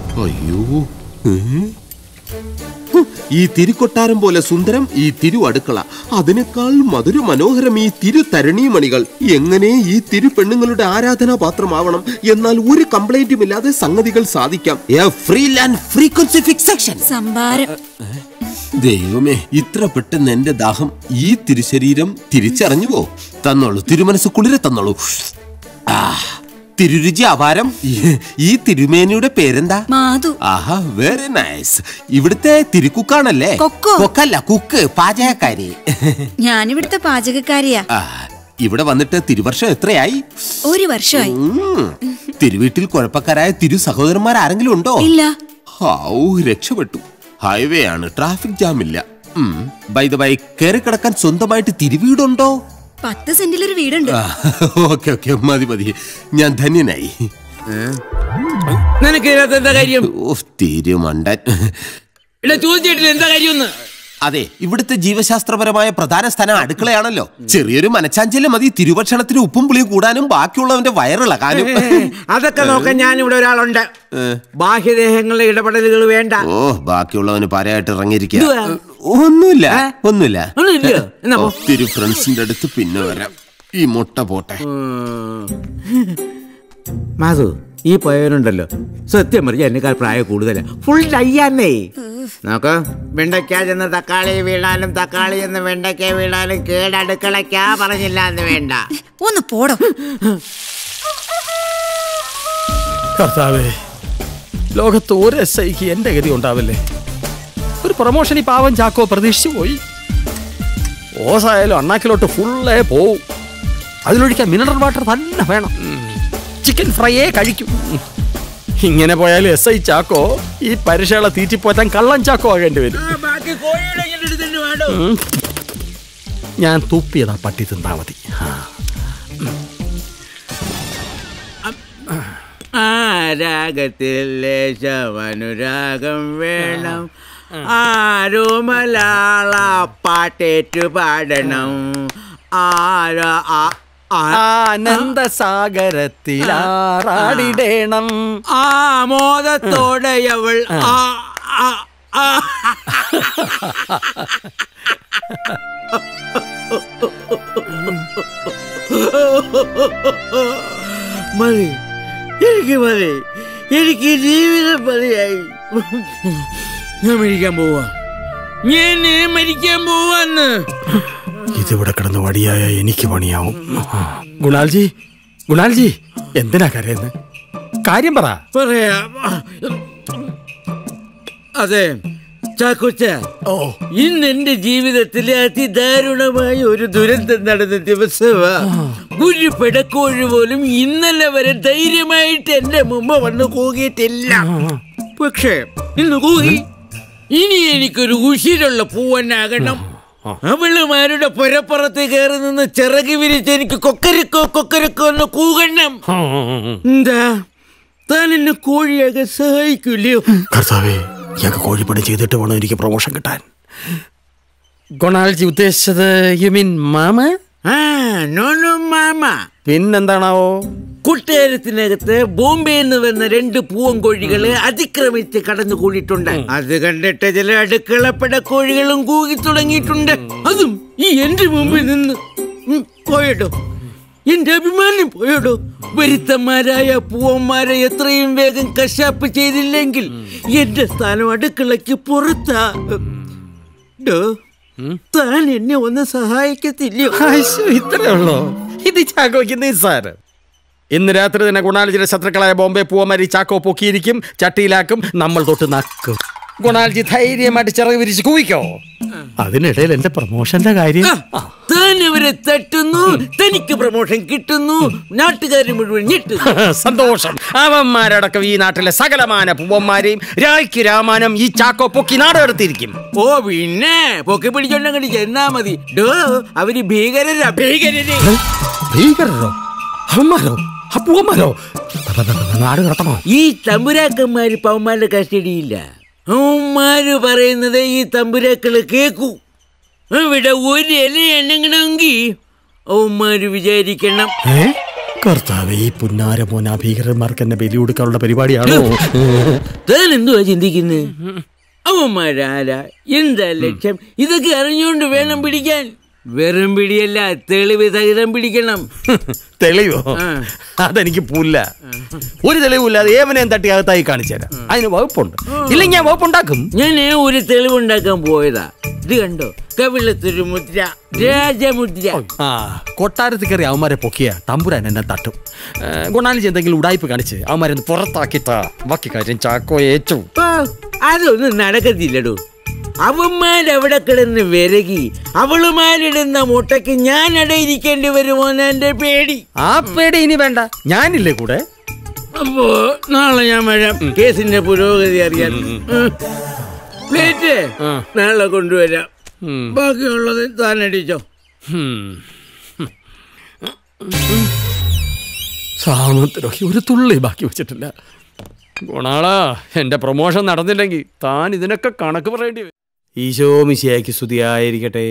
അയ്യോ ഏ? ഹും, ഈ തിരുക്കൊട്ടാരം പോലെ സുന്ദരം ഈ തിരു അടുക്കള അതിനേക്കാൾ മധുര മനോഹരം ഈ തിരു തരണീമണികൾ എങ്ങനെ ഈ തിരു പെണ്ണുങ്ങളുടെ ആരാധനാ പാത്രമാവണം എന്നാൽ ഒരു കംപ്ലൈന്റും ഇല്ലാതെ സംഗതികൾ സാധിക്കാം ഫ്രീ ലാൻഡ് ഫ്രീക്വൻസി ഫിക്സേഷൻ സംഭാരം ദൈവമേ ഇത്ര പെട്ടെന്ന് എന്റെ ദാഹം ഈ തിരുശരീരം തിരിച്ചറിഞ്ഞുവോ തന്നോളൂ തിരുമനസ് കുളിരെ തന്നോളൂ ആ തിരുരുചി അപാരം ഈ- ഈ തിരുമേനിയുടെ പേരെന്താ മാധു ആഹാ വെരി നൈസ് ഇവിടുത്തെ തിരുക്കുക്കാണല്ലേ കൊക്കോ. കൊക്കല്ല കുക്ക് പാചകക്കാരി ഞാനിവിടുത്തെ പാചകക്കാരിയാ ആ, ഇവിടെ വന്നിട്ട് തിരുവർഷം എത്രയായി ഒരു വർഷമായി ഉം. തിരുവീട്ടിൽ കുഴപ്പക്കാരായ തിരു സഹോദരന്മാർ ആരെങ്കിലും ഉണ്ടോ ഇല്ല ഔ രക്ഷപ്പെട്ടു ഹൈവേ ആണ് ട്രാഫിക് ജാം ഇല്ല ബൈ ദ ബൈ കയറി കിടക്കാൻ സ്വന്തമായിട്ട് തിരുവീടുണ്ടോ പത്ത് സെന്റിലൊരു വീടുണ്ട് ഓക്കെ ഓക്കെ മതി മതി ഞാൻ ധന്യനായി നിനക്ക് ഇതിനകത്ത് എന്താ കാര്യം ഓ തിരുമണ്ടൻ ഇവിടെ ചോദിച്ചിട്ടില്ല എന്താ കാര്യമെന്ന് അതെ ഇവിടുത്തെ ജീവശാസ്ത്രപരമായ പ്രധാന സ്ഥാനം അടുക്കളയാണല്ലോ ചെറിയൊരു മനച്ചാഞ്ചല് മതി തിരുഭക്ഷണത്തിന് ഉപ്പും പുളിയും കൂടാനും ബാക്കിയുള്ളവന്റെ വയറിളകാനും അതൊക്കെ നോക്കാൻ ഞാൻ ഇവിടെ ഒരാളുണ്ട് ബാഹ്യദേഹങ്ങളുടെ ഇടപെടലുകൾ വേണ്ട ഓ ബാക്കിയുള്ളവന് പാരയായിട്ട് ഇറങ്ങിയിരിക്കുക ഇതുവാ? ഒന്നുമില്ല ഒന്നുമില്ല ഒന്നുമില്ലയോ? എന്നാ പോ. ഒത്തിരി ഫ്രണ്ട്സിന്റെ അടുത്ത് പിന്നെ വരാം ഈ മുട്ട പോട്ടെ മാധു ഈ പയ്യനുണ്ടല്ലോ സത്യം പറഞ്ഞ എന്നെക്കാൾ പ്രായം കൂടുതലാ ഫുൾ ഡയ്യാന്നേ നോക്ക് വെണ്ടയ്ക്ക ചെന്ന് തക്കാളി വീണാലും തക്കാളി എന്ന് വെണ്ടയ്ക്ക വീണാലും കേടടുക്കളയ്ക്കാ പറഞ്ഞില്ല എന്ന് വേണ്ട ഒന്ന് പോടോ കർത്താവേ ലോകത്ത് ഒരു എസ് ഐക്ക് എന്റെ ഗതി ഉണ്ടാവില്ലേ ഒരു പ്രൊമോഷൻ ഈ പാവം ചാക്കോ പ്രതീക്ഷിച്ചു പോയി ഓസായാലും അണ്ണാക്കിലോട്ട് ഫുള്ളേ പോവും അതിലൊഴിക്കാൻ മിനറൽ വാട്ടർ തന്നെ വേണം ചിക്കൻ ഫ്രൈയേ കഴിക്കും ഉം. ഇങ്ങനെ പോയാൽ എസ് ഐ ചാക്കോ ഈ പരിശകളെ തീറ്റിപ്പോറ്റാൻ കള്ളൻ ചാക്കോ ആകേണ്ടി വരും ബാക്കി കോഴിയുടെ ഇങ്ങനെ എടുത്തിട്ട് വേണ്ടോ ഉം. ഞാൻ തുപ്പിയതാ പട്ടി തിന്നാ മതി ആ. ആ രാഗത്തിൽ ലേശം അനുരാഗം വേണം ആരോ മലയാള പാട്ടേറ്റു പാടണം ആരാ ആ- ആ- ആനന്ദസാഗരത്തിലാറാടിടേണം ആ മോദത്തോടെ അവൾ ആ ആ ആ മതി എനിക്ക് മതി എനിക്ക് ജീവിതം മതിയായി ഞാൻ മരിക്കാൻ പോവാ ഞാൻ മരിക്കാൻ പോവാന്ന് ഇതിവിടെ കിടന്ന് വടിയായ എനിക്ക് പണിയാവും ഗുണാൽജി ഗുണാൽജി എന്തിനാ കരയുന്നത് കാര്യം പറ പറയാം അതെ ചാക്കോച്ച ഓ ഇന്ന് എന്റെ ജീവിതത്തിലെ അതിദാരുണമായ ഒരു ദുരന്തം നടന്ന ദിവസമാ ഒരു പിടക്കോഴി പോലും ഇന്നലെ വരെ ധൈര്യമായിട്ട് എന്റെ മുമ്പ് വന്ന് കൂകിയിട്ടില്ല പക്ഷേ ഇന്ന് കൂകി ഇനി എനിക്കൊരു ഉശിരുള്ള പൂവനാകണം അവളുമാരുടെ പുരപ്പുറത്ത് കയറി നിന്ന് ചിറകി വിരിച്ച് എനിക്ക് കൊക്കരക്കോ കൊക്കരക്കോ എന്ന് കൂകണം എന്താ താൻ എന്നെ കോഴിയാകെ സഹായിക്കില്ലയോ കർത്താവേ ഇയാൾക്ക് കോഴിപ്പണി ചെയ്തിട്ട് വേണം എനിക്ക് പ്രൊമോഷൻ കിട്ടാൻ ഗുണാൽജി ഉദ്ദേശിച്ചത് യു മീൻ മാമ ആ നോ നോ മാമ പിന്നെന്താണാവോ കൂട്ടുകാരത്തിനകത്ത് ബോംബെയിൽ നിന്ന് വന്ന രണ്ട് പൂവൻ കോഴികള് അതിക്രമിച്ച് കടന്നു കൂടിയിട്ടുണ്ട് അത് കണ്ടിട്ട് ചില അടുക്കളപ്പട കോഴികളും കൂകി തുടങ്ങിയിട്ടുണ്ട് അതും ഈ എന്റെ മുമ്പിൽ നിന്ന് ഉം, പോയടോ എന്റെ അഭിമാനം പോയടോ വരുത്തന്മാരായ പൂവന്മാരെ എത്രയും വേഗം കശാപ്പ് ചെയ്തില്ലെങ്കിൽ എന്റെ സ്ഥാനം അടുക്കളയ്ക്ക് പുറത്താ ഡോ, താൻ എന്നെ ഒന്ന് സഹായിക്കത്തില്ലയോ ഇത്രേ ഉള്ളോ ഇത് ചാക്കോയ്ക്ക് നിസ്സാരം ഇന്ന് രാത്രി തന്നെ ഗുണാൽജിയുടെ ശത്രുക്കളായ ബോംബെ പൂവമാരി ചാക്കോ പൊക്കിയിരിക്കും ചട്ടിയിലാക്കും നമ്മൾ തൊട്ട് നക്കും ഗുണാൽജി ധൈര്യമായിട്ട് ചിറക് വിരിച്ച് കൂവിക്കോ അതിനിടയിൽ എന്റെ പ്രൊമോഷന്റെ കാര്യം ആ, താൻ അവരെ തട്ടുന്നു തനിക്ക് പ്രമോഷൻ കിട്ടുന്നു നാട്ടുകാരെ മുഴുവൻ ഞെട്ടുന്നു സന്തോഷം അവന്മാരടക്കം ഈ നാട്ടിലെ സകലമാന പൂവന്മാരെയും രായ്ക്ക് രാമാനം ഈ ചാക്കോ പൊക്കി നാടെടുത്തിരിക്കും ഓ പിന്നെ പൊക്കി പിടിച്ചോണ്ടങ്ങോട്ട് ചെന്നാ മതി ഡോ അവര് ഭീകരരാ ഭീകരര് ഭീകരരോ അവന്മാരോ ആ പൂവന്മാരോ നാട് കടത്തണോ ഈ തമ്പുരാക്കന്മാര് പവന്മാരുടെ കസ്റ്റഡിയില്ല അവന്മാര് പറയുന്നത് ഈ തമ്പുരാക്കള് കേക്കൂ ഇവിടെ ഒരു ഇല എണ്ണങ്ങണമെങ്കിൽ അവന്മാര് വിചാരിക്കണം ഏ കർത്താവേ ഈ പുന്നാര മോന ഭീകരന്മാർക്ക് എന്നെ ബലി കൊടുക്കാനുള്ള പരിപാടിയാണോ താൻ എന്തുവാ ചിന്തിക്കുന്നത് അവന്മാരാരാ എന്താ ലക്ഷ്യം ഇതൊക്കെ അറിഞ്ഞുകൊണ്ട് വേണം പിടിക്കാൻ വെറും പിടിയല്ല തെളിവ് സഹിതം പിടിക്കണം തെളിവോ ആ. അതെനിക്ക് പുല്ല ഒരു തെളിവില്ലാതെ ഏവനെയും തട്ടി അകത്തായി കാണിച്ചു തരാം അതിന് വകുപ്പുണ്ട് ഇല്ലെങ്കിൽ ഞാൻ വകുപ്പുണ്ടാക്കും ഞാൻ ഒരു തെളിവുണ്ടാക്കാൻ പോയതാ ഇത് കണ്ടോ കവിളത്തൊരു മുദ്ര രാജമുദ്ര ആ കൊട്ടാരത്തിൽ കയറി അവന്മാരെ പൊക്കിയ തമ്പുരാൻ എന്നെ തട്ടും ഏ, ഗുണാലിജി എന്തെങ്കിലും ഉടായ്പ കാണിച്ച് അവന്മാരെ ഒന്ന് പുറത്താക്കിത്താ ബാക്കി കാര്യം ചാക്കോ ഏറ്റു ഓ, അതൊന്നും നടക്കത്തില്ലടോ അവന്മാരവിടെ കിടന്ന് വിരകി അവളുമാരിടുന്ന മുട്ടയ്ക്ക് ഞാൻ അടയിരിക്കേണ്ടി വരുമോന്ന് എന്റെ പേടി ആ പേടി ഇനി വേണ്ട ഞാനില്ലേ കൂടെ അപ്പോ നാളെ ഞാൻ വരാം കേസിന്റെ പുരോഗതി അറിയാൻ ഉം. പ്ലേറ്റ് ആ. നാളെ കൊണ്ടുവരാം ഉം. ബാക്കിയുള്ളത് താൻ അടിച്ചോ ഹും. സാമദ്രോഹി ഒരു തുള്ളി ബാക്കി വെച്ചിട്ടില്ല ഗുണാളാ എന്റെ പ്രൊമോഷൻ നടന്നില്ലെങ്കിൽ താൻ ഇതിനൊക്കെ കണക്ക് പറയേണ്ടി വരും ഈശോ മിശിയാക്കി സ്തുതിയായിരിക്കട്ടെ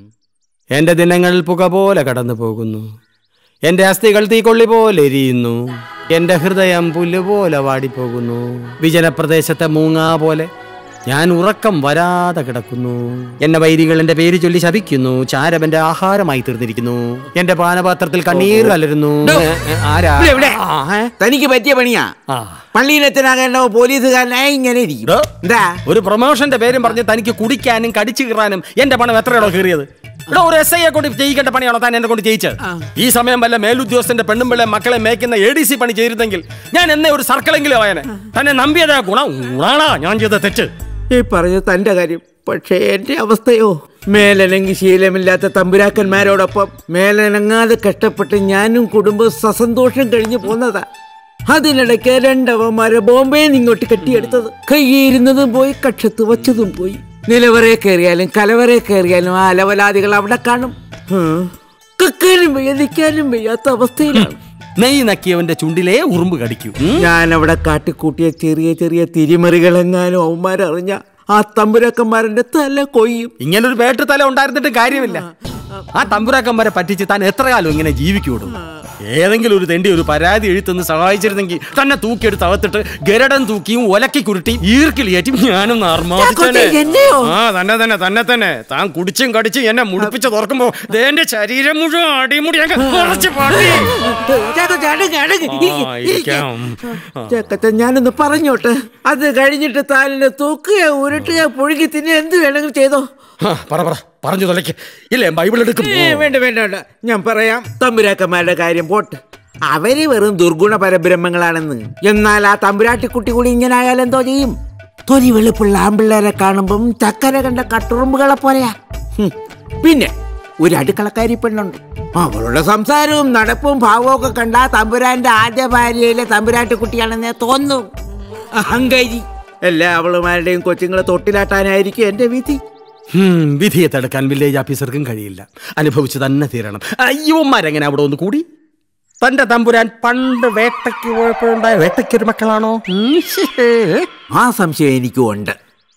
എന്റെ ദിനങ്ങൾ പുക പോലെ കടന്നു പോകുന്നു എന്റെ അസ്ഥികൾ തീക്കൊള്ളി പോലെ എരിയുന്നു എന്റെ ഹൃദയം പുല്ല് പോലെ വാടിപ്പോകുന്നു വിജനപ്രദേശത്തെ മൂങ്ങാ പോലെ ഞാൻ ഉറക്കം വരാതെ കിടക്കുന്നു എന്നെ വൈരികൾ എന്റെ പേര് ചൊല്ലി ശപിക്കുന്നു ചാരം എന്റെ ആഹാരമായി തീർന്നിരിക്കുന്നു എന്റെ പാനപാത്രത്തിൽ കണ്ണീർ കലരുന്നു ഡോ. ഏ, ഏ, ആരാ ഇവിടെ, ഇവിടെ. ആ, ഏ? തനിക്ക് പറ്റിയ പണിയാ ആ. പള്ളിയിലെത്തനാകേണ്ട പോലീസുകാരനായി ഇങ്ങനെ ഇരിക്കും ഡോ. എന്താ ഒരു പ്രൊമോഷന്റെ പേരും പറഞ്ഞ് തനിക്ക് കുടിക്കാനും കടിച്ചു കീറാനും എന്റെ പണം എത്രയാണോ കീറിയത് ഇവിടെ ഒരു എസ് ഐയെ കൊണ്ട് ചെയ്യിക്കേണ്ട പണിയാണോ താൻ എന്നെ കൊണ്ട് ചെയ്യിച്ചത് ഈ സമയം വല്ല മേലുദ്യോഗസ്ഥന്റെ പെണ്ണും പിള്ളെ മക്കളെ മേക്കുന്ന എ ഡി സി പണി ചെയ്തിരുന്നെങ്കിൽ ഞാൻ എന്നെ ഒരു സർക്കിളെങ്കിലും ആയനെ തന്നെ നമ്പിയതാ ഗുണം ഗുണാണാ ഞാൻ ചെയ്ത തെറ്റ് ഈ പറഞ്ഞ തന്റെ കാര്യം പക്ഷേ എന്റെ അവസ്ഥയോ മേലനങ്ങി ശീലമില്ലാത്ത തമ്പുരാക്കന്മാരോടൊപ്പം മേലനങ്ങാതെ കഷ്ടപ്പെട്ട് ഞാനും കുടുംബവും സസന്തോഷം കഴിഞ്ഞു പോന്നതാ അതിനിടയ്ക്ക് രണ്ടവന്മാരെ ബോംബെ ഇങ്ങോട്ട് കെട്ടിയെടുത്തത് കയ്യിരുന്നതും പോയി കക്ഷത്ത് വച്ചതും പോയി നിലവറെ കയറിയാലും കലവറെ കയറിയാലും ആ അലവലാദികൾ അവിടെ കാണും ആ, കക്കാനും വയ്യ നിൽക്കാനും വയ്യാത്ത അവസ്ഥയിലാണ് നെയ് നക്കിയവന്റെ ചുണ്ടിലേ ഉറുമ്പ് കടിക്കൂ ഉം? ഞാൻ അവിടെ കാട്ടിക്കൂട്ടിയ ചെറിയ ചെറിയ തിരിമറികളെങ്ങാനും അവന്മാരറിഞ്ഞ ആ തമ്പുരാക്കന്മാരന്റെ തല കൊയ്യും ഇങ്ങനൊരു വേട്ടു തല ഉണ്ടായിരുന്നിട്ട് കാര്യമില്ല ആ തമ്പുരാക്കന്മാരെ പറ്റിച്ച് താൻ എത്ര കാലം ഇങ്ങനെ ജീവിക്കൂടും ഏതെങ്കിലും ഒരു തെണ്ടി ഒരു പരാതി എഴുത്തൊന്ന് സഹായിച്ചിരുന്നെങ്കിൽ തന്നെ തൂക്കിയെടുത്ത് അകത്തിട്ട് ഗരടൻ തൂക്കിയും ഒലക്കി കുരുട്ടി ഈർക്കിലിയേറ്റും ഞാനും ചാക്കോച്ചേ, എന്നെയോ? ആ തന്നെ തന്നെ തന്നെ തന്നെ താൻ കുടിച്ചും കടിച്ചും എന്നെ മുടിപ്പിച്ച് തുറക്കുമ്പോ ദേ എന്റെ ശരീരം മുഴുവൻ അടിമുടി അങ്ങ് ഉറച്ച് പാടി. ചാക്കോച്ചേ, അടങ്ങ്, അടങ്ങ്. ആ, ഇരിക്ക്, ഇരിക്കാം. ഇരിക്ക്. ചാക്കോച്ചേ, ഞാനൊന്ന് പറഞ്ഞോട്ടെ അത് കഴിഞ്ഞിട്ട് താലിനെ തൂക്കുകയോ ഉരുട്ടുകയോ പുഴുകി തിന്നെ എന്ത് വേണമെങ്കിലും ചെയ്തോ ആ, പറ പറ പറഞ്ഞു തൊലയ്ക്ക് ഇല്ലേ ബൈബിൾ എടുക്കും ഏ, വേണ്ട വേണ്ട വേണ്ട ഞാൻ പറയാം തമ്പുരാക്കന്മാരുടെ കാര്യം പോട്ട് അവര് വെറും ദുർഗുണ പരബ്രഹ്മങ്ങളാണെന്ന് എന്നാൽ ആ തമ്പുരാട്ടിക്കുട്ടി കൂടി ഇങ്ങനെ ആയാൽ എന്തോ ചെയ്യും തൊലി വെളുപ്പുള്ള ആമ്പിള്ളേരെ കാണുമ്പം ചക്കര കണ്ട കട്ടുറുമ്പുകളെ പോലെയാ ഹും. പിന്നെ ഒരു അടുക്കളക്കാരി പെണ്ണുണ്ട് അവളുടെ സംസാരവും നടപ്പും ഭാവവും ഒക്കെ കണ്ട തമ്പുരാന്റെ ആദ്യ ഭാര്യയിലെ തമ്പുരാട്ടിക്കുട്ടിയാണെന്നേ തോന്നും അഹങ്കാരി എല്ലാ അവളുമാരുടെയും കൊച്ചുങ്ങളെ തൊട്ടിലാട്ടാനായിരിക്കും എന്റെ വിധി ഹും, വിധിയെ തടുക്കാൻ വില്ലേജ് ഓഫീസർക്കും കഴിയില്ല അനുഭവിച്ചു തന്നെ തീരണം അയ്യോമാരെങ്ങനെ അവിടെ ഒന്ന് കൂടി തന്റെ തമ്പുരാൻ പണ്ട് വേട്ടയ്ക്ക് പോയപ്പോഴുണ്ടായ വേട്ടയ്ക്കൊരു മക്കളാണോ ഉം, ഹേ. ആ സംശയം എനിക്കും ഉണ്ട്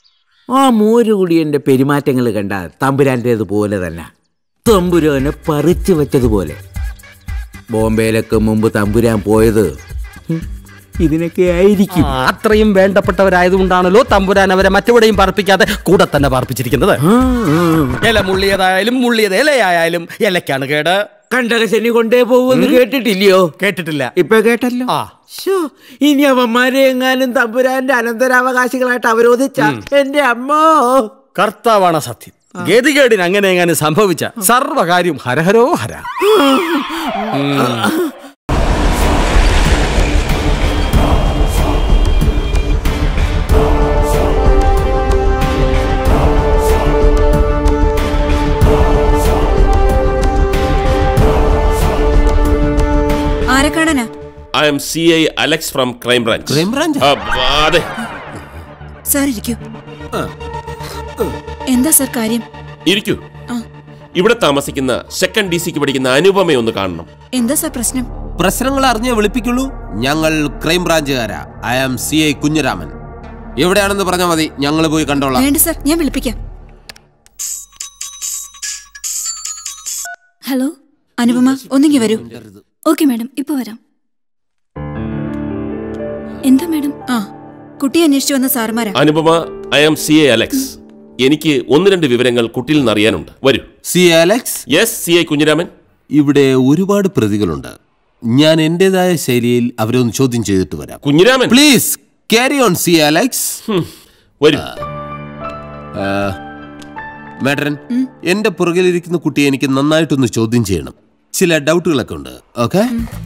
ആ മോരുകുടിയന്റെ പെരുമാറ്റങ്ങൾ കണ്ട തമ്പുരാൻ്റേത് പോലെ തന്നെ തമ്പുരാനെ പറിച്ചു വെച്ചതുപോലെ ബോംബെയിലൊക്കെ മുമ്പ് തമ്പുരാൻ പോയത് ഹും, ഇതിനൊക്കെ ആയിരിക്കും ആ, അത്രയും വേണ്ടപ്പെട്ടവരായതുകൊണ്ടാണല്ലോ തമ്പുരാൻ അവരെ മറ്റെവിടെയും പാർപ്പിക്കാതെ കൂടെ തന്നെ പാർപ്പിച്ചിരിക്കുന്നത് ആ, ആ. ഇല മുള്ളിയതായാലും മുള്ളിയത് ഇലയായാലും ഇലക്കാണ് കേട് കണ്ടകശനി കൊണ്ടേ പോകുമെന്ന് കേട്ടിട്ടില്ലയോ കേട്ടിട്ടില്ല ഇപ്പൊ കേട്ടല്ലോ ആ. ശോ, ഇനി അവന്മാരെ എങ്ങാനും തമ്പുരാന്റെ അനന്തരാവകാശികളായിട്ട് അവരോധിച്ച എന്റെ അമ്മോ കർത്താവാണ് സത്യം ഗതികേടിന് അങ്ങനെ എങ്ങനെ സംഭവിച്ച സർവകാര്യം ഹരഹരോ ഹര ആരെ കാണാനാ I am C I Alex from crime branch crime branch? അതെ സാർ ഇരിക്കൂ എന്താ സാർ കാര്യം ഇരിക്കൂ ആ. ഇവിടെ താമസിക്കുന്ന സെക്കൻഡ് ഡി സിക്ക് പഠിക്കുന്ന അനുപമയെ ഒന്ന് കാണണം എന്താ സാർ പ്രശ്നം പ്രശ്നങ്ങൾ അറിഞ്ഞേ വിളിപ്പിക്കുള്ളൂ ഞങ്ങൾ ക്രൈം ബ്രാഞ്ചുകാരാ I am C I Kunhiraman എവിടെയാണെന്ന് പറഞ്ഞാൽ മതി ഞങ്ങൾ പോയി കണ്ടോളാം വേണ്ട സാർ ഞാൻ വിളിപ്പിക്കാം ഹലോ അനുപമ ഒന്നിങ്ങി വരൂ ഓക്കെ മാഡം ഇപ്പൊ വരാം എന്താ മാഡം ആ കുട്ടിയെ അന്വേഷിച്ചു വന്ന സാറുമാരാ Anupama I am C A Alex എനിക്ക് ഒന്ന് രണ്ട് വിവരങ്ങൾ കുട്ടിയിൽ നിന്ന് അറിയാനുണ്ട് വരൂ C Alex yes C I Kunhiraman ഇവിടെ ഒരുപാട് പ്രതികളുണ്ട് ഞാൻ എന്റേതായ ശൈലിയിൽ അവരെ ഒന്ന് ചോദ്യം ചെയ്തിട്ട് വരാം Kunhiraman please carry on C Alex ഹും, വരൂ മാഡൻ എന്റെ പുറകിലിരിക്കുന്ന കുട്ടിയെ എനിക്ക് നന്നായിട്ടൊന്ന് ചോദ്യം ചെയ്യണം ചില ഡൗട്ടുകളൊക്കെ ഉണ്ട് ഓക്കെ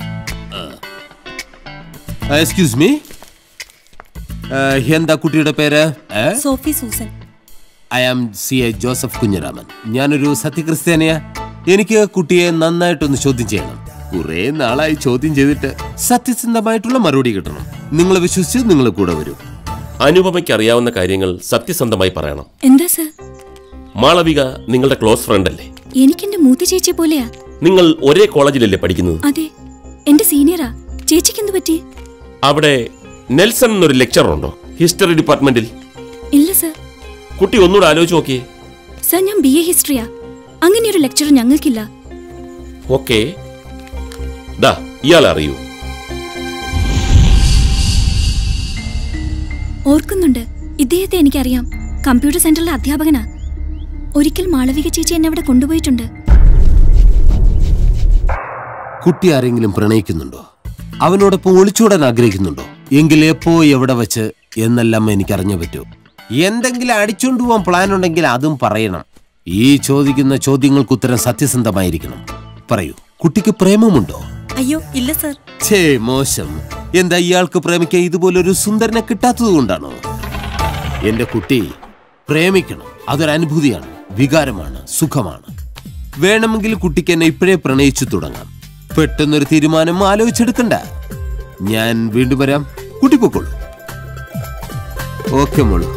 എക്സ്ക്യൂസ് മീ എന്താ കുട്ടിയുടെ പേര് Sophie Susan I am C A Joseph Kunhiraman ഞാനൊരു സത്യക്രിസ്ത്യാനിയാ എനിക്ക് കുട്ടിയെ നന്നായിട്ടൊന്ന് ചോദ്യം ചെയ്യണം കുറെ നാളായി ചോദ്യം ചെയ്തിട്ട് സത്യസന്ധമായിട്ടുള്ള മറുപടി കിട്ടണം നിങ്ങളെ വിശ്വസിച്ച് നിങ്ങൾ കൂടെ വരും അനുപമയ്ക്ക് അറിയാവുന്ന കാര്യങ്ങൾ സത്യസന്ധമായി പറയണം എന്താ സർ മാളവിക നിങ്ങളുടെ ക്ലോസ് ഫ്രണ്ട് അല്ലേ എനിക്കെന്റെ മൂത്ത ചേച്ചിയെ പോലെയാ നിങ്ങൾ ഒരേ കോളേജിലല്ലേ പഠിക്കുന്നത് അതെ എന്റെ സീനിയറാ ചേച്ചിക്ക് എന്ത് പറ്റി അവിടെ നെൽസൺ എന്നൊരു ലെക്ചർ ഉണ്ടോ ഹിസ്റ്ററി ഡിപ്പാർട്ട്മെന്റിൽ ഇല്ല സർ കുട്ടി ഒന്നുകൂടെ ആലോചിച്ച് നോക്കിയേ സർ ഞാൻ ബി എ ഹിസ്റ്ററിയാ അങ്ങനെയൊരു ലെക്ചർ ഞങ്ങൾക്കില്ല ഓക്കെ ദാ ഇയാൾ അറിയൂ ഓർക്കുന്നുണ്ട് ഇദ്ദേഹത്തെ എനിക്കറിയാം കമ്പ്യൂട്ടർ സെന്ററിലെ അധ്യാപകനാ ഒരിക്കൽ മാളവിക ചേച്ചി എന്നെ അവിടെ കൊണ്ടുപോയിട്ടുണ്ട് കുട്ടി ആരെങ്കിലും പ്രണയിക്കുന്നുണ്ടോ അവനോടൊപ്പം ഒളിച്ചോടാൻ ആഗ്രഹിക്കുന്നുണ്ടോ എങ്കിൽ എപ്പോ എവിടെ വെച്ച് എന്നെല്ലാം എനിക്ക് അറിഞ്ഞു പറ്റൂ എന്തെങ്കിലും അടിച്ചോണ്ട് പോവാൻ പ്ലാൻ ഉണ്ടെങ്കിൽ അതും പറയണം ഈ ചോദിക്കുന്ന ചോദ്യങ്ങൾക്ക് ഉത്തരം സത്യസന്ധമായിരിക്കണം പറയൂ കുട്ടിക്ക് പ്രേമമുണ്ടോ അയ്യോ ഇല്ല സർ ഛേ മോശം എന്താ ഇയാൾക്ക് പ്രേമിക്കാൻ ഇതുപോലൊരു സുന്ദരനെ കിട്ടാത്തത് കൊണ്ടാണോ എന്റെ കുട്ടി പ്രേമിക്കണം അതൊരു അനുഭൂതിയാണ് വികാരമാണ് സുഖമാണ് വേണമെങ്കിൽ കുട്ടിക്ക് എന്നെ ഇപ്പോഴേ പ്രണയിച്ചു തുടങ്ങാം പെട്ടെന്നൊരു തീരുമാനം ആലോചിച്ചെടുക്കണ്ട ഞാൻ വീണ്ടും വരാം കുട്ടി പൊക്കോളൂ ഓക്കെ മോളു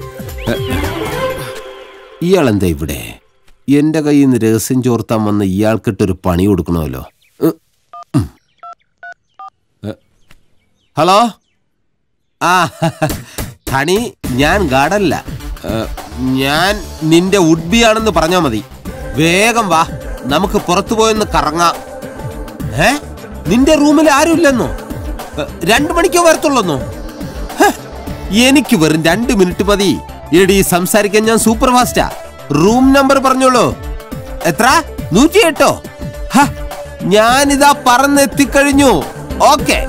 ഇയാളെന്താ ഇവിടെ എന്റെ കയ്യിൽ നിന്ന് രഹസ്യം ചോർത്താൻ വന്ന ഇയാൾക്കിട്ടൊരു പണി കൊടുക്കണമല്ലോ ഉം. ഉം. എ, ഹലോ ആ ഹണി ഞാൻ ഗാർഡല്ല ഏ, ഞാൻ നിന്റെ ഉഡ്ബി ആണെന്ന് പറഞ്ഞാ മതി വേഗം വാ നമുക്ക് പുറത്തു പോയൊന്ന് കറങ്ങാം ഏ നിന്റെ റൂമിൽ ആരുമില്ലെന്നോ ഏ, രണ്ടു മണിക്കോ വരത്തുള്ളന്നോ ഹ്, എനിക്ക് വെറും രണ്ട് മിനിറ്റ് മതി എടി സംസാരിക്കാൻ ഞാൻ സൂപ്പർ ഫാസ്റ്റാ റൂം നമ്പർ പറഞ്ഞോളൂ എത്ര നൂറ്റി എട്ടോ ഹ, ഞാനിതാ പറന്നെത്തിക്കഴിഞ്ഞു ഓക്കെ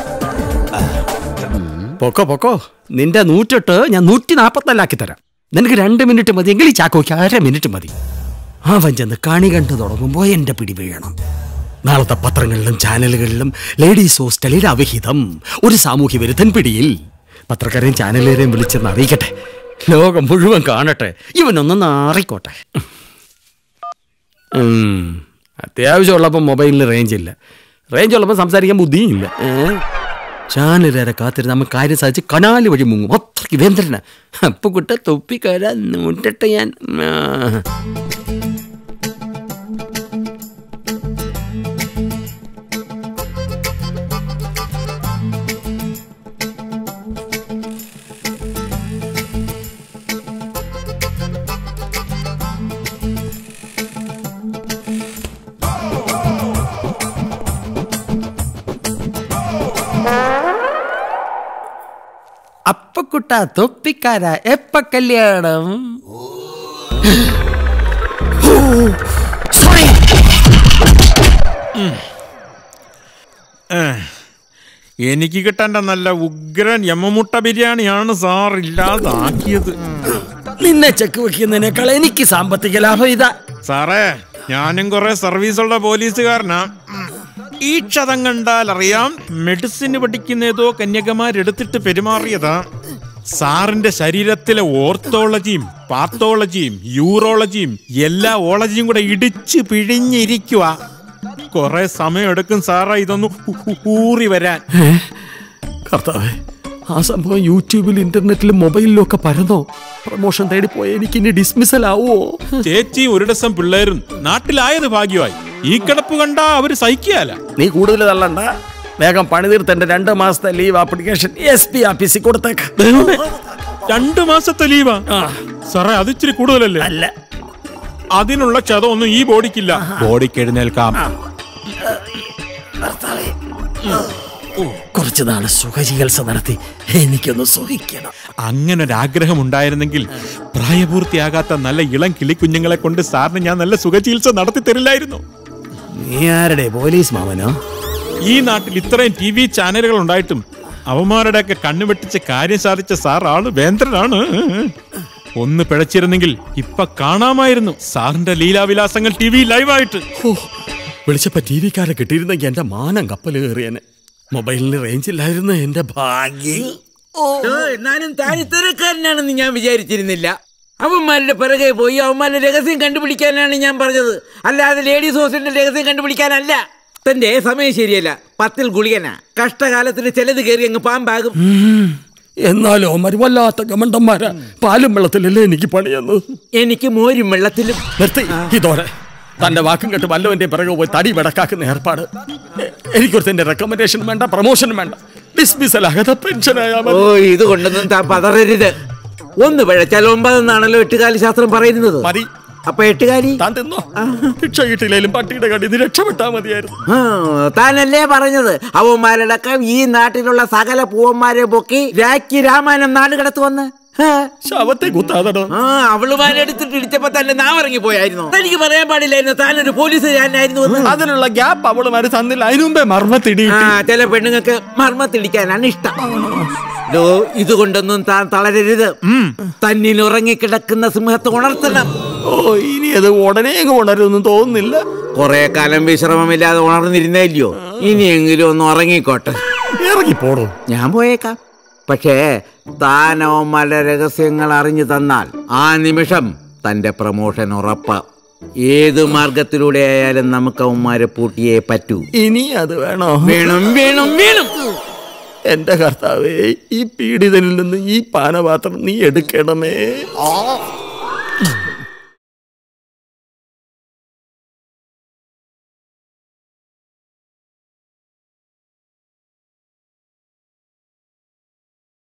പൊക്കോ പൊക്കോ നിന്റെ നൂറ്റെട്ട് ഞാൻ നൂറ്റി നാൽപ്പത്തിനാലാക്കി തരാം നിനക്ക് രണ്ട് മിനിറ്റ് മതി എങ്കിൽ ഈ ചാക്കോയ്ക്ക് അര മിനിറ്റ് മതി അവൻ ചെന്ന് കണി കണ്ടു തുടങ്ങുമ്പോൾ എൻ്റെ പിടി വീഴണം നാളത്തെ പത്രങ്ങളിലും ചാനലുകളിലും ലേഡീസ് ഹോസ്റ്റലിൽ അവിഹിതം ഒരു സാമൂഹ്യ വിരുദ്ധൻ പിടിയിൽ പത്രക്കാരെയും ചാനലുകാരെയും വിളിച്ചെന്ന് അറിയിക്കട്ടെ ലോകം മുഴുവൻ കാണട്ടെ ഇവനൊന്ന് നാറിക്കോട്ടെ ഉം. അത്യാവശ്യമുള്ളപ്പോൾ മൊബൈലിൽ റേഞ്ച് ഇല്ല റേഞ്ച് ഉള്ളപ്പോൾ സംസാരിക്കാൻ ബുദ്ധിയും ഇല്ല ഏ? ചാനലുകാരെ കാത്തിരുന്ന് നമ്മൾ കാര്യം സാധിച്ച് കനാല് വഴി മുങ്ങും അത്രയ്ക്ക് വേന്ദ്രന അപ്പൊ കുട്ട തൊപ്പിക്കാരാ നൂട്ടിട്ട് ഞാൻ ആ. അപ്പക്കുട്ട തൊപ്പിക്കാര എപ്പ കല്യാണം എനിക്ക് കിട്ടേണ്ട നല്ല ഉഗ്രൻ യമമുട്ട ബിരിയാണിയാണ് സാർ ഇല്ലാതാക്കിയത് നിന്നെ ചെക്ക് വെക്കുന്നതിനേക്കാൾ എനിക്ക് സാമ്പത്തിക ലാഭം ഇതാ സാറേ ഞാനും കുറെ സർവീസുള്ള പോലീസുകാരനാ ഉം. ഈ ക്ഷതം കണ്ടാൽ അറിയാം മെഡിസിന് പഠിക്കുന്ന ഏതോ കന്യകമാരെടുത്തിട്ട് പെരുമാറിയതാ സാറിന്റെ ശരീരത്തിലെ ഓർത്തോളജിയും പാത്തോളജിയും യൂറോളജിയും എല്ലാ ഓളജിയും കൂടെ ഇടിച്ച് പിഴിഞ്ഞിരിക്കുക കുറെ സമയം എടുക്കും സാറേ ഇതൊന്ന് ഊ- ഊ- ഊറി വരാൻ കർത്താവേ ആ സംഭവം യൂട്യൂബിൽ ഇന്റർനെറ്റിലും മൊബൈലിലും ഒക്കെ പരന്നോ പ്രൊമോഷൻ തേടി പോയ എനിക്ക് ഇനി ഡിസ്മിസൽ ആവോ ചേച്ചിയും ഒരു ഡസം പിള്ളേരും നാട്ടിലായത് ഭാഗ്യമായി ഈ കിടപ്പ് കണ്ടാ അവര് സഹിക്കുകയല്ല നീ കൂടുതൽ തള്ളണ്ട വേഗം പണി തീർത്ത് എന്റെ രണ്ട് മാസത്തെ ലീവ് ആപ്ലിക്കേഷൻ എസ് പി ഓഫീസിൽ കൊടുത്തേക്ക് ദൈവമേ, രണ്ടു മാസത്തെ ലീവാ ആ, സാറേ അത് ഇച്ചിരി കൂടുതലല്ലേ അല്ല അതിനുള്ള ക്ഷതമൊന്നും ഈ ബോഡിക്കില്ല ബോഡിക്ക് എഴുന്നേൽക്കാം കുറച്ചു നാള് സുഖചികിത്സ നടത്തി എനിക്കൊന്ന് സുഖിക്കണം അങ്ങനെ ഒരു ആഗ്രഹം ഉണ്ടായിരുന്നെങ്കിൽ പ്രായപൂർത്തിയാകാത്ത നല്ല ഇളം കിളിക്കുഞ്ഞുങ്ങളെ കൊണ്ട് സാറിന് ഞാൻ നല്ല സുഖചികിത്സ നടത്തി തരില്ലായിരുന്നു നീ ആരുടെ പോലീസ് മാമനോ ഈ നാട്ടിൽ ഇത്രയും ടി വി ചാനലുകൾ ഉണ്ടായിട്ടും അവന്മാരുടെയൊക്കെ കണ്ണു വെട്ടിച്ച് കാര്യം സാധിച്ച സാർ ആള് വേന്ദ്രനാണ് ഒന്ന് പിഴച്ചിരുന്നെങ്കിൽ ഇപ്പൊ കാണാമായിരുന്നു സാറിന്റെ ലീലാവിലാസങ്ങൾ ടി വി ലൈവായിട്ട് ഓ വിളിച്ചപ്പോ ടി വിക്കാരെ കിട്ടിയിരുന്നെങ്കിൽ എന്റെ മാനം കപ്പൽ കയറിയനെ മൊബൈലിന് റേഞ്ച് ഇല്ലായിരുന്നു എന്റെ ഭാഗ്യം ഓ, എന്നാലും താൻ ഇത്തരക്കാരനാണെന്ന് ഞാൻ വിചാരിച്ചിരുന്നില്ല അവന്മാരുടെ പിറകെ പോയി അവന്മാരുടെ രഹസ്യം കണ്ടുപിടിക്കാനാണ് ഞാൻ പറഞ്ഞത് അല്ലാതെ ലേഡീസ് ഹോസ്റ്റലിന്റെ രഹസ്യം കണ്ടുപിടിക്കാനല്ല തന്റെ സമയം ശരിയല്ല പത്തിൽ ഗുളികനാ കഷ്ടകാലത്തിന് ചിലത് കയറി അങ്ങ് പാമ്പാകും ഉം. എന്നാലും അവന്മാര് വല്ലാത്ത ഗമണ്ടന്മാരാ പാലും വെള്ളത്തിലല്ലേ എനിക്ക് പണിയെന്ന് എനിക്ക് മോരും വെള്ളത്തിലും നിർത്തി ഇതോടെ തന്റെ വാക്കും കേട്ട് വല്ലവന്റെ പിറകെ പോയി തടി വെടക്കാക്കുന്ന ഏർപ്പാട് എ- എനിക്കൊരുത്തന്റെ റെക്കമെൻഡേഷനും വേണ്ട പ്രൊമോഷനും വേണ്ട ഡിസ്മിസൽ ആകാതെ പെൻഷനായാ ഓ മതി ഇത് കൊണ്ടൊന്നും താൻ പതറരുത് ഒന്ന് പിഴച്ചാൽ ഒമ്പതെന്നാണല്ലോ എട്ടുകാലി ശാസ്ത്രം പറയുന്നത് മതി അപ്പൊ എട്ടുകാലി താൻ തിന്നോ ഭിക്ഷ കിട്ടിയില്ലേലും പട്ടിയുടെ കടി ഇത് രക്ഷപ്പെട്ടാ മതിയായിരുന്നു ആ, താനല്ലേ പറഞ്ഞത് അവന്മാരടക്കം ഈ നാട്ടിലുള്ള സകല പൂവന്മാരെ പൊക്കി രാഖി രാമായണം നാട് കടത്തുവന്ന് ആ. ശവത്തെ കുത്താതടോ ആ അവളുമാരെടുത്തിട്ട് ഇടിച്ചപ്പോ തന്നെ നാവിറങ്ങി പോയായിരുന്നു തനിക്ക് പറയാൻ പാടില്ലായിരുന്നു താനൊരു പോലീസുകാരനായിരുന്നു എന്ന്. അതിനുള്ള ഗ്യാപ്പ് അവളുമാര് തന്നില്ല അതിനു മുമ്പേ മർമ്മത്തിടി ആ ചില പെണ്ണുങ്ങൾക്ക് മർമ്മത്തിടിക്കാനാണ് ഇഷ്ടം ദോ, ഇതുകൊണ്ടൊന്നും താൻ തളരരുത് തന്നിൽ ഉറങ്ങിക്കിടക്കുന്ന സിംഹത്തെ ഉണർത്തണം ഓ ഇനി അത് ഉടനെ അങ്ങ് ഉണരുമെന്ന് തോന്നുന്നില്ല കുറെ കാലം വിശ്രമമില്ലാതെ ഉണർന്നിരുന്നില്ലയോ ഇനിയെങ്കിലും ഒന്ന് ഉറങ്ങിക്കോട്ടെ ഇറങ്ങിപ്പോടോ ഞാൻ പോയേക്കാം പക്ഷേ താനവന്മാരുടെ രഹസ്യങ്ങൾ അറിഞ്ഞു തന്നാൽ ആ നിമിഷം തന്റെ പ്രമോഷൻ ഉറപ്പ് ഏത് മാർഗത്തിലൂടെ ആയാലും നമുക്ക് അവന്മാരെ പൂട്ടിയേ പറ്റൂ ഇനി അത് വേണോ വേണം വേണം വേണം എന്റെ കർത്താവേ ഈ പീഡിതനിൽ നിന്ന് ഈ പാനപാത്രം നീ എടുക്കണമേ ആ